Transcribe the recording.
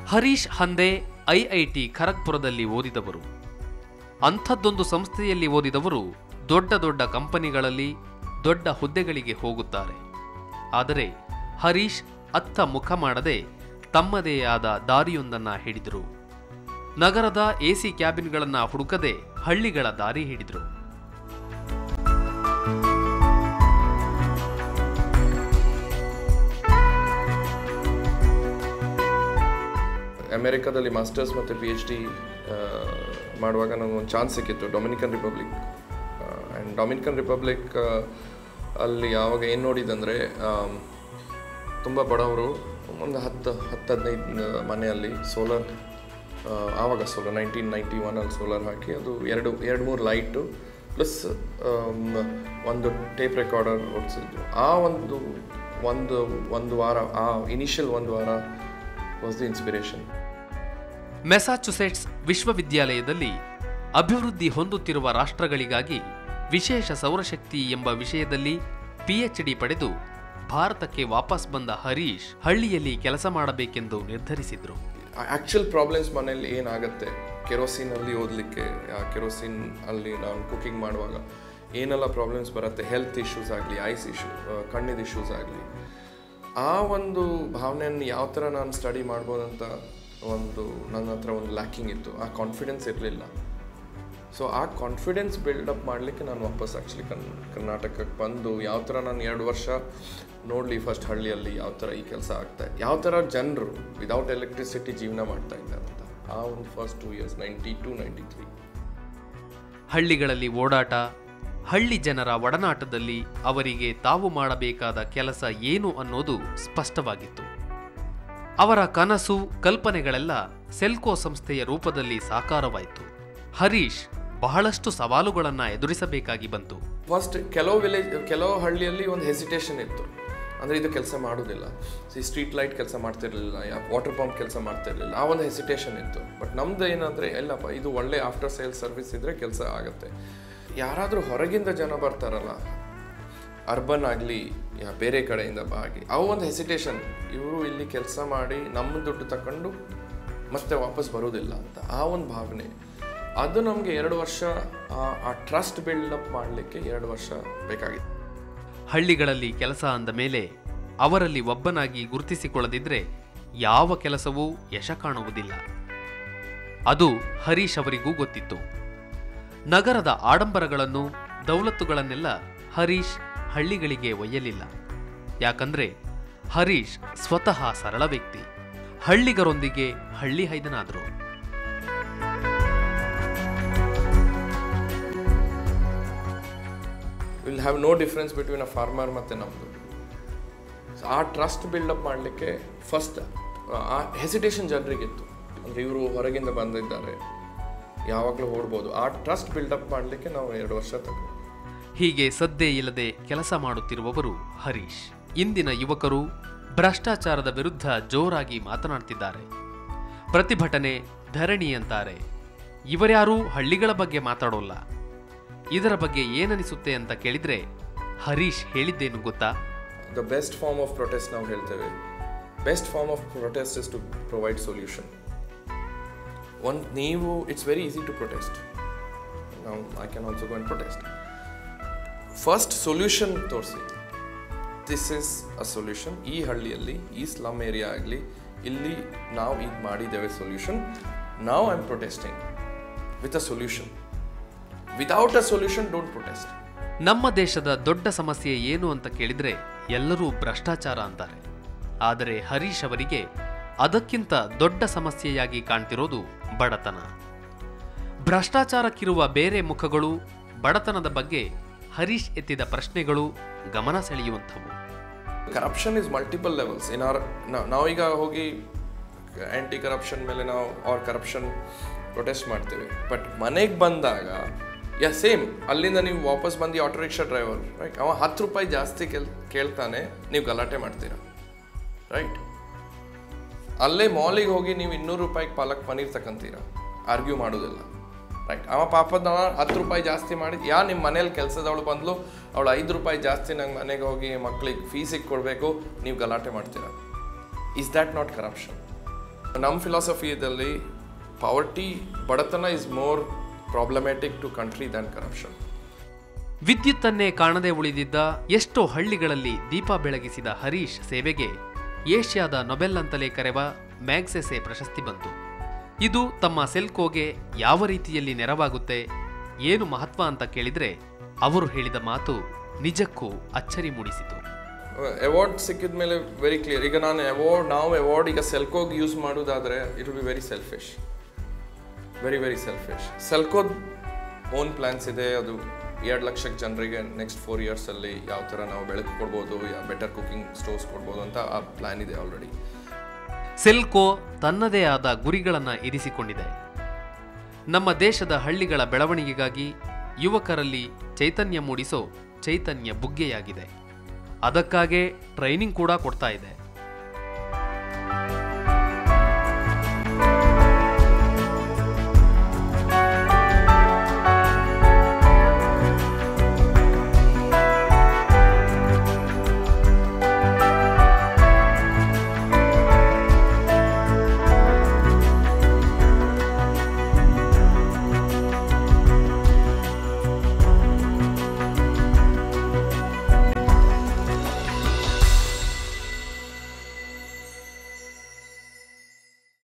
Harish Hande IIT ಖರಗ್ಪುರದಲ್ಲಿ ಓದಿದವರು ಅಂಥದ್ದೊಂದು ಸಂಸ್ಥೆಯಲ್ಲಿ ಓದಿದವರು ದೊಡ್ಡ ದೊಡ್ಡ ಕಂಪನಿಗಳಲ್ಲಿ ದೊಡ್ಡ ಹುದ್ದೆಗಳಿಗೆ ಹೋಗುತ್ತಾರೆ ಆದರೆ ಹರೀಶ್ ಅತ್ತ ಮುಖ ಮಾಡದೆ ತಮ್ಮದೇ ಆದ ದಾರಿಯೊಂದನ್ನ ಹಿಡಿದರು ನಗರದ ಎಸಿ ಕ್ಯಾಬಿನ್ಗಳನ್ನ ಹುಡುಕದೆ ಹಳ್ಳಿಗಳ ದಾರಿ ಹಿಡಿದರು ಅಮೆರಿಕಾದಲ್ಲಿ ಮಾಸ್ಟರ್ಸ್ ಮತ್ತು ಪಿ ಎಚ್ ಡಿ ಮಾಡುವಾಗ ನನಗೊಂದು ಚಾನ್ಸ್ ಸಿಕ್ಕಿತ್ತು Dominican Republic and Dominican Republic ಅಲ್ಲಿ ಯಾವಾಗ ಏನು ನೋಡಿದಂದರೆ ತುಂಬ ಬಡವರು ಒಂದು ಹತ್ತು ಹತ್ತು ಹದಿನೈದು ಮನೆಯಲ್ಲಿ ಸೋಲಾರ್ ಆವಾಗ ಸೋಲಾರ್ ನೈನ್ಟೀನ್ ನೈಂಟಿ ಒನಲ್ಲಿ ಸೋಲಾರ್ ಹಾಕಿ ಅದು ಎರಡು ಎರಡು ಮೂರು ಲೈಟು ಪ್ಲಸ್ ಒಂದು ಟೇಪ್ ರೆಕಾರ್ಡರ್ ಓಡಿಸಿದ್ರು ಆ ಒಂದು ಒಂದು ಒಂದು ವಾರ ಆ ಇನಿಷಿಯಲ್ ಒಂದು ವಾರ ವಾಸ್ ದಿ ಇನ್ಸ್ಪಿರೇಷನ್ ಮೆಸಾಚುಸೆಟ್ಸ್ ವಿಶ್ವವಿದ್ಯಾಲಯದಲ್ಲಿ ಅಭಿವೃದ್ಧಿ ಹೊಂದುತ್ತಿರುವ ರಾಷ್ಟ್ರಗಳಿಗಾಗಿ ವಿಶೇಷ ಸೌರಶಕ್ತಿ ಎಂಬ ವಿಷಯದಲ್ಲಿ ಪಿಎಚ್ಡಿ ಪಡೆದು ಭಾರತಕ್ಕೆ ವಾಪಸ್ ಬಂದ ಹರೀಶ್ ಹಳ್ಳಿಯಲ್ಲಿ ಕೆಲಸ ಮಾಡಬೇಕೆಂದು ನಿರ್ಧರಿಸಿದ್ರು ಆ್ಯಕ್ಚುಲ್ ಪ್ರಾಬ್ಲಮ್ಸ್ ಮನೇಲಿ ಏನಾಗುತ್ತೆ ಕೆರೋಸಿನಲ್ಲಿ ಓದಲಿಕ್ಕೆ ಕೆರೋಸಿನ್ ಅಲ್ಲಿ ನಾನು ಕುಕಿಂಗ್ ಮಾಡುವಾಗ ಏನೆಲ್ಲ ಪ್ರಾಬ್ಲಮ್ಸ್ ಬರುತ್ತೆ ಹೆಲ್ತ್ ಇಶ್ಯೂಸ್ ಆಗಲಿ ಐಸ್ ಇಶ್ಯೂ ಕಣ್ಣಿದ ಇಶ್ಯೂಸ್ ಆಗಲಿ ಆ ಒಂದು ಭಾವನೆಯನ್ನು ಯಾವ ಥರ ನಾನು ಸ್ಟಡಿ ಮಾಡ್ಬೋದಂತ ಒಂದು ನನ್ನ ಹತ್ರ ಒಂದು ಲ್ಯಾಕಿಂಗ್ ಇತ್ತು ಆ ಕಾನ್ಫಿಡೆನ್ಸ್ ಇರಲಿಲ್ಲ ಸೊ ಆ ಕಾನ್ಫಿಡೆನ್ಸ್ ಬಿಲ್ಡಪ್ ಮಾಡಲಿಕ್ಕೆ ನಾನು ವಾಪಸ್ ಆ್ಯಕ್ಚುಲಿ ಕನ್ ಕರ್ನಾಟಕಕ್ಕೆ ಬಂದು ಯಾವ ಥರ ನಾನು ಎರಡು ವರ್ಷ ನೋಡಲಿ ಫಸ್ಟ್ ಹಳ್ಳಿಯಲ್ಲಿ ಯಾವ ಥರ ಈ ಕೆಲಸ ಆಗ್ತಾ ಇದೆ ಯಾವ ಥರ ಜನರು ವಿದೌಟ್ ಎಲೆಕ್ಟ್ರಿಸಿಟಿ ಜೀವನ ಮಾಡ್ತಾ ಇದ್ದಾರೆ ಅಂತ ಆ ಒಂದು first two years ninety two ninety three ಹಳ್ಳಿಗಳಲ್ಲಿ ಓಡಾಟ ಹಳ್ಳಿ ಜನರ ಒಡನಾಟದಲ್ಲಿ ಅವರಿಗೆ ತಾವು ಮಾಡಬೇಕಾದ ಕೆಲಸ ಏನು ಅನ್ನೋದು ಸ್ಪಷ್ಟವಾಗಿತ್ತು ಅವರ ಕನಸು ಕಲ್ಪನೆಗಳೆಲ್ಲ ಸೆಲ್ಕೋ ಸಂಸ್ಥೆಯ ರೂಪದಲ್ಲಿ ಸಾಕಾರವಾಯಿತು ಹರೀಶ್ ಬಹಳಷ್ಟು ಸವಾಲುಗಳನ್ನ ಎದುರಿಸಬೇಕಾಗಿ ಬಂತು ಫಸ್ಟ್ ಕೆಲವು ವಿಲೇಜ್ ಕೆಲವು ಹಳ್ಳಿಯಲ್ಲಿ ಒಂದು ಹೆಸಿಟೇಷನ್ ಇತ್ತು ಅಂದರೆ ಇದು ಕೆಲಸ ಮಾಡೋದಿಲ್ಲ ಸಿ ಸ್ಟ್ರೀಟ್ ಲೈಟ್ ಕೆಲಸ ಮಾಡ್ತಿರ್ಲಿಲ್ಲ ಯಾ ವಾಟರ್ ಪಂಪ್ ಕೆಲಸ ಮಾಡ್ತಿರ್ಲಿಲ್ಲ ಆ ಒಂದು ಹೆಸಿಟೇಷನ್ ಇತ್ತು ಬಟ್ ನಮ್ದು ಏನಂದರೆ ಎಲ್ಲಪ್ಪ ಇದು ಒಳ್ಳೆ ಆಫ್ಟರ್ ಸೇಲ್ ಸರ್ವಿಸ್ ಇದ್ದರೆ ಕೆಲಸ ಆಗುತ್ತೆ ಯಾರಾದರೂ ಹೊರಗಿಂದ ಜನ ಬರ್ತಾರಲ್ಲ ಅರ್ಬನ್ ಆಗಲಿ ಯಾ ಬೇರೆ ಕಡೆಯಿಂದ ಬಾಗಿ ಅವು ಒಂದು ಹೆಸಿಟೇಷನ್ ಇವರು ಇಲ್ಲಿ ಕೆಲಸ ಮಾಡಿ ನಮ್ಮ ದುಡ್ಡು ತಗೊಂಡು ಮತ್ತೆ ವಾಪಸ್ ಬರೋದಿಲ್ಲ ಅಂತ ಆ ಒಂದು ಭಾವನೆ ಅದು ನಮಗೆ ಎರಡು ವರ್ಷ ಆ- ಆ ಟ್ರಸ್ಟ್ ಬಿಲ್ಡಪ್ ಮಾಡಲಿಕ್ಕೆ ಎರಡು ವರ್ಷ ಬೇಕಾಗಿತ್ತು ಹಳ್ಳಿಗಳಲ್ಲಿ ಕೆಲಸ ಅಂದ ಮೇಲೆ ಅವರಲ್ಲಿ ಒಬ್ಬನಾಗಿ ಗುರುತಿಸಿಕೊಳ್ಳದಿದ್ರೆ ಯಾವ ಕೆಲಸವೂ ಯಶ ಕಾಣುವುದಿಲ್ಲ ಅದು ಹರೀಶ್ ಅವರಿಗೂ ಗೊತ್ತಿತ್ತು ನಗರದ ಆಡಂಬರಗಳನ್ನು ದೌಲತ್ತುಗಳನ್ನೆಲ್ಲ ಹರೀಶ್ ಹಳ್ಳಿಗಳಿಗೆ ಒಯ್ಯಲಿಲ್ಲ ಯಾಕಂದ್ರೆ ಹರೀಶ್ ಸ್ವತಃ ಸರಳ ವ್ಯಕ್ತಿ ಹಳ್ಳಿಗರೊಂದಿಗೆ ಹಳ್ಳಿ ಹೈದನಾದರು will have no difference between a farmer ಮತ್ತು ನಮ್ಮದು ಆ ಟ್ರಸ್ಟ್ ಬಿಲ್ಡಪ್ ಮಾಡಲಿಕ್ಕೆ ಫಸ್ಟ್ ಆ ಹೆಸಿಟೇಷನ್ ಜನರಿಗಿತ್ತು ಅಂದರೆ ಇವರು ಹೊರಗಿಂದ ಬಂದಿದ್ದಾರೆ ಯಾವಾಗಲೂ ಓಡ್ಬೋದು ಆ ಟ್ರಸ್ಟ್ ಬಿಲ್ಡಪ್ ಮಾಡಲಿಕ್ಕೆ ನಾವು ಎರಡು ವರ್ಷ ತಗೊಂಡು ಹೀಗೆ ಸದ್ದೇ ಇಲ್ಲದೆ ಕೆಲಸ ಮಾಡುತ್ತಿರುವವರು ಹರೀಶ್ ಇಂದಿನ ಯುವಕರು ಭ್ರಷ್ಟಾಚಾರದ ವಿರುದ್ಧ ಜೋರಾಗಿ ಮಾತನಾಡ್ತಿದ್ದಾರೆ ಪ್ರತಿಭಟನೆ ಧರಣಿ ಅಂತಾರೆ ಇವರ್ಯಾರೂ ಹಳ್ಳಿಗಳ ಬಗ್ಗೆ ಮಾತಾಡೋಲ್ಲ ಇದರ ಬಗ್ಗೆ ಏನನಿಸುತ್ತೆ ಅಂತ ಕೇಳಿದ್ರೆ ಹರೀಶ್ ಹೇಳಿದ್ದೇನು ಗೊತ್ತಾ the best form of protest ನಾವು ಹೇಳ್ತೇವೆ best form of protest is to provide solution ಒಂದು ನೀವು it's very easy to protest ನಾವು I can also go and protest first solution ತೋರಿಸಿ ದಿಸ್ ಇಸ್ ಅ ಸೊಲ್ಯೂಷನ್ ಈ ಹಳ್ಳಿಯಲ್ಲಿ ಈ ಸ್ಲಮ್ ಏರಿಯಾ ಆಗಲಿ ಇಲ್ಲಿ ನಾವು ಈಗ ಮಾಡಿದ್ದೇವೆ ಸೊಲ್ಯೂಷನ್ ನಾವು I am protesting with a solution without a solution don't protest ನಮ್ಮ ದೇಶದ ದೊಡ್ಡ ಸಮಸ್ಯೆ ಏನು ಅಂತ ಕೇಳಿದ್ರೆ ಎಲ್ಲರೂ ಭ್ರಷ್ಟಾಚಾರ ಅಂತಾರೆ ಆದರೆ ಹರೀಶ್ ಅವರಿಗೆ ಅದಕ್ಕಿಂತ ದೊಡ್ಡ ಸಮಸ್ಯೆಯಾಗಿ ಕಾಣ್ತಿರೋದು ಬಡತನ ಭ್ರಷ್ಟಾಚಾರಕ್ಕಿರುವ ಬೇರೆ ಮುಖಗಳು ಬಡತನದ ಬಗ್ಗೆ ಹರೀಶ್ ಎತ್ತಿದ ಪ್ರಶ್ನೆಗಳು ಗಮನ ಸೆಳೆಯುವಂಥವು corruption is multiple levels in are ನಾವೀಗ ಹೋಗಿ ಆ್ಯಂಟಿ ಕರಪ್ಷನ್ ಮೇಲೆ ನಾವು ಅವ್ರ ಕರಪ್ಷನ್ ಪ್ರೊಟೆಸ್ಟ್ ಮಾಡ್ತೇವೆ ಬಟ್ ಮನೆಗೆ ಬಂದಾಗ ಯಾ ಸೇಮ್ ಅಲ್ಲಿಂದ ನೀವು ವಾಪಸ್ ಬಂದು ಆಟೋ ರಿಕ್ಷಾ ಡ್ರೈವರ್ ರೈಟ್ ಅವ ಹತ್ತು ರೂಪಾಯಿ ಜಾಸ್ತಿ ಕೆಲ್ ಕೇಳ್ತಾನೆ ನೀವು ಗಲಾಟೆ ಮಾಡ್ತೀರಾ ರೈಟ್ ಅಲ್ಲೇ ಮಾಲಿಗೆ ಹೋಗಿ ನೀವು ಇನ್ನೂರು ರೂಪಾಯಿಗೆ ಪಾಲಕ್ ಪನೀರ್ ತಗೊಂತೀರಾ ಆರ್ಗ್ಯೂ ಮಾಡೋದಿಲ್ಲ ರೈಟ್ ಅವ ಪಾಪದ ಹತ್ತು ರೂಪಾಯಿ ಜಾಸ್ತಿ ಮಾಡಿ ಯಾ ನಿಮ್ಮ ಮನೇಲಿ ಕೆಲಸದವಳು ಬಂದ್ಲು ಅವಳು ಐದು ರೂಪಾಯಿ ಜಾಸ್ತಿ ನಂಗೆ ಮನೆಗೆ ಹೋಗಿ ಮಕ್ಳಿಗೆ ಫೀಸಿಗೆ ಕೊಡಬೇಕು ನೀವು ಗಲಾಟೆ ಮಾಡ್ತೀರಾ ಇಸ್ ದ್ಯಾಟ್ ನಾಟ್ ಕರಪ್ಷನ್ ನಮ್ಮ ಫಿಲಾಸಫಿಯಲ್ಲಿ ಪಾವರ್ಟಿ ಬಡತನ is more problematic to country than corruption ವಿದ್ಯುತ್ತನ್ನೇ ಕಾಣದೆ ಉಳಿದಿದ್ದ ಎಷ್ಟೋ ಹಳ್ಳಿಗಳಲ್ಲಿ ದೀಪ ಬೆಳಗಿಸಿದ ಹರೀಶ್ ಸೇವೆಗೆ ಏಷ್ಯಾದ ನೊಬೆಲ್ ಅಂತಲೇ ಕರೆವ ಮ್ಯಾಗ್ಸೆಸೆ ಪ್ರಶಸ್ತಿ ಬಂತು ಇದು ತಮ್ಮ ಸೆಲ್ಕೋಗೆ ಯಾವ ರೀತಿಯಲ್ಲಿ ನೆರವಾಗುತ್ತೆ ಏನು ಮಹತ್ವ ಅಂತ ಕೇಳಿದ್ರೆ ಅವರು ಹೇಳಿದ ಮಾತು ನಿಜಕ್ಕೂ ಅಚ್ಚರಿ ಮೂಡಿಸಿತು ಅವಾರ್ಡ್ ಸಿಕ್ಕಿದ ಮೇಲೆ ವೆರಿ ಕ್ಲಿಯರ್ ಈಗ ನಾನು ಅವಾರ್ಡ್ ನಾವು ಅವಾರ್ಡ್ ಈಗ ಸೆಲ್ಕೋಗ್ ಯೂಸ್ ಮಾಡೋದಾದರೆ it will be very selfish very very selfish ಸೆಲ್ಕೋದ್ ಓನ್ ಪ್ಲ್ಯಾನ್ಸ್ ಇದೆ ಅದು ಎರಡು ಲಕ್ಷಕ್ಕೆ ಜನರಿಗೆ ನೆಕ್ಸ್ಟ್ ಫೋರ್ ಇಯರ್ಸಲ್ಲಿ ಯಾವ ಥರ ನಾವು ಬೆಳಕು ಕೊಡ್ಬೋದು ಯಾ ಬೆಟರ್ ಕುಕಿಂಗ್ ಸ್ಟೋವ್ಸ್ ಕೊಡ್ಬೋದು ಅಂತ ಆ ಪ್ಲ್ಯಾನ್ ಇದೆ ಆಲ್ರೆಡಿ ಸೆಲ್ಕೋ ತನ್ನದೇ ಆದ ಗುರಿಗಳನ್ನು ಇರಿಸಿಕೊಂಡಿದೆ ನಮ್ಮ ದೇಶದ ಹಳ್ಳಿಗಳ ಬೆಳವಣಿಗೆಗಾಗಿ ಯುವಕರಲ್ಲಿ ಚೈತನ್ಯ ಮೂಡಿಸೋ ಚೈತನ್ಯ ಬುಗ್ಗೆಯಾಗಿದೆ ಅದಕ್ಕಾಗೇ ಟ್ರೈನಿಂಗ್ ಕೂಡ ಕೊಡ್ತಾ ಇದೆ